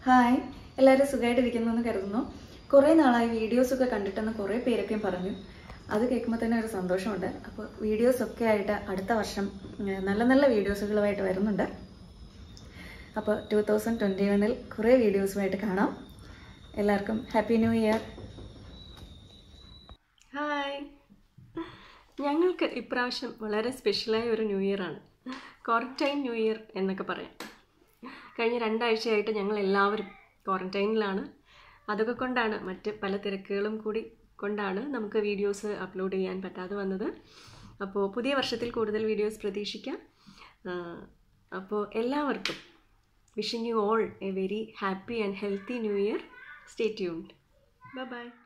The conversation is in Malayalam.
ഹായ് എല്ലാവരും സുഖമായിട്ടിരിക്കുന്നു എന്ന് കരുതുന്നു കുറേ നാളായി വീഡിയോസൊക്കെ കണ്ടിട്ടെന്ന് കുറേ പേരൊക്കെ പറഞ്ഞു അത് കേൾക്കുമ്പോൾ തന്നെ ഒരു സന്തോഷമുണ്ട് അപ്പോൾ വീഡിയോസൊക്കെ ആയിട്ട് അടുത്ത വർഷം ഉം, നല്ല നല്ല വീഡിയോസുകളുമായിട്ട് വരുന്നുണ്ട് അപ്പോൾ ടു തൗസൻഡ് ട്വൻറ്റി വണ്ണിൽ കുറേ വീഡിയോസുമായിട്ട് കാണാം എല്ലാവർക്കും ഹാപ്പി ന്യൂ ഇയർ ഹായ് ഞങ്ങൾക്ക് ഇപ്രാവശ്യം വളരെ സ്പെഷ്യലായ ഒരു ന്യൂ ഇയർ ആണ് ക്വാറന്റൈൻ ന്യൂ ഇയർ എന്നൊക്കെ പറയാം കഴിഞ്ഞ രണ്ടാഴ്ചയായിട്ട് ഞങ്ങൾ എല്ലാവരും ക്വാറന്റൈനിലാണ് അതൊക്കെ കൊണ്ടാണ് മറ്റ് പല തിരക്കുകളും കൂടി കൊണ്ടാണ് നമുക്ക് വീഡിയോസ് അപ്ലോഡ് ചെയ്യാൻ പറ്റാതെ വന്നത് അപ്പോൾ പുതിയ വർഷത്തിൽ കൂടുതൽ വീഡിയോസ് പ്രതീക്ഷിക്കാം അപ്പോൾ എല്ലാവർക്കും wishing you all a very happy and healthy new year stay tuned bye by